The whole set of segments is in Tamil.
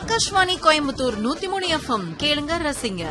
ஆகாஷ்வாணி கோயம்புத்தூர் நூத்தி மூணு எஃப்எம் கேளுங்க ரசிங்க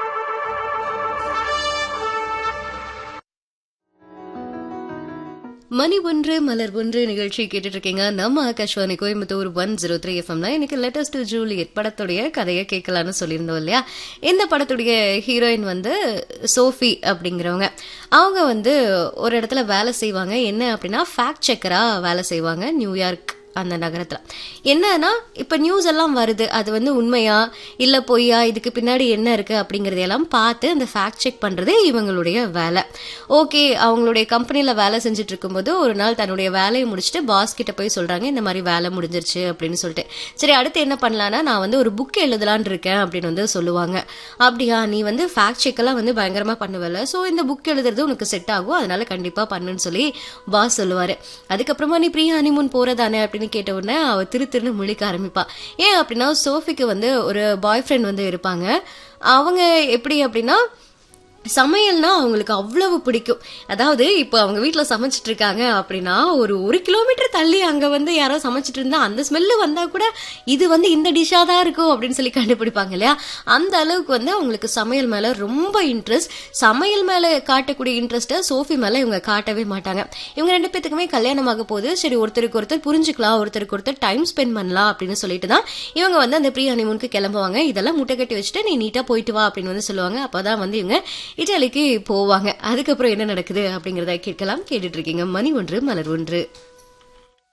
மணி ஒன்று மலர் ஒன்று நிகழ்ச்சி கேட்டுட்டு இருக்கீங்க நம்ம Akashvani Coimbatore one zero three எஃப்எம்ல இன்னைக்கு லேட்டஸ்ட் ஜூலியட் படத்துடைய கதையை கேட்கலான்னு சொல்லியிருந்தோம் இல்லையா இந்த படத்துடைய ஹீரோயின் வந்து சோஃபி அப்படிங்கிறவங்க அவங்க வந்து ஒரு இடத்துல வேலை செய்வாங்க என்ன அப்படின்னா ஃபேக்ட் செக்கரா வேலை செய்வாங்க நியூயார்க் அந்த நகரத்துல என்னன்னா இப்ப நியூஸ் எல்லாம் வருது அது வந்து உண்மையா இல்ல பொய்யா இதுக்கு பின்னாடி என்ன இருக்கு அப்படிங்கறதையெல்லாம் பார்த்து அந்த ஃபேக்ட் செக் பண்றதே இவங்களுடைய வேலை ஓகே அவங்களுடைய கம்பெனில வேலை செஞ்சுட்டு இருக்கும்போது ஒரு நாள் தன்னுடைய வேலையை முடிச்சுட்டு பாஸ் கிட்ட போய் சொல்றாங்க இந்த மாதிரி வேலை முடிஞ்சிருச்சு அப்படின்னு சொல்லிட்டு சரி அடுத்து என்ன பண்ணலாம்னா நான் வந்து ஒரு புக் எழுதலான் இருக்கேன் அப்படின்னு வந்து சொல்லுவாங்க அப்படியா நீ வந்து ஃபேக்ட் செக் எல்லாம் வந்து பயங்கரமா பண்ணுவல சோ இந்த புக் எழுதுறது உனக்கு செட் ஆகும் அதனால கண்டிப்பா பண்ணுன்னு சொல்லி பாஸ் சொல்லுவாரு அதுக்கப்புறமா நீ ப்ரீ ஹனிமூன் போறதானே அப்படின்னு கேட்ட உடனே அவ திரு திருன்னு முழிக்க ஆரம்பிப்பா ஏன் அப்படின்னா சோஃபிக்கு வந்து ஒரு பாய் ஃப்ரெண்ட் வந்து இருப்பாங்க அவங்க எப்படி அப்படின்னா சமையல்னா அவங்களுக்கு அவ்வளவு பிடிக்கும் அதாவது இப்போ அவங்க வீட்டில் சமைச்சிட்டு இருக்காங்க அப்படின்னா ஒரு ஒரு கிலோமீட்டர் தள்ளி அங்கே வந்து யாரோ சமைச்சிட்டு இருந்தா அந்த ஸ்மெல்லு வந்தால் கூட இது வந்து இந்த டிஷ்ஷாக தான் இருக்கும் அப்படின்னு சொல்லி கண்டுபிடிப்பாங்க இல்லையா அந்த அளவுக்கு வந்து அவங்களுக்கு சமையல் மேலே ரொம்ப இன்ட்ரெஸ்ட் சமையல் மேலே காட்டக்கூடிய இன்ட்ரெஸ்ட்டை சோஃபி மேலே இவங்க காட்டவே மாட்டாங்க இவங்க ரெண்டு பேத்துக்குமே கல்யாணம் ஆக போது சரி ஒருத்தருக்கு ஒருத்தர் புரிஞ்சுக்கலாம் ஒருத்தருக்கு ஒருத்தர் டைம் ஸ்பெண்ட் பண்ணலாம் அப்படின்னு சொல்லிட்டு தான் இவங்க வந்து அந்த ப்ரீ ஹனிமூனுக்கு கிளம்புவாங்க இதெல்லாம் முட்டை கட்டி வச்சுட்டு நீ நீட்டாக போயிட்டு வா அப்படின்னு வந்து சொல்லுவாங்க அப்போதான் வந்து இவங்க இட்டாலிக்கு போவாங்க அதுக்கப்புறம் என்ன நடக்குது அப்படிங்கறத கேட்கலாம் கேட்டுட்டு இருக்கீங்க மணி ஒன்று மலர் ஒன்று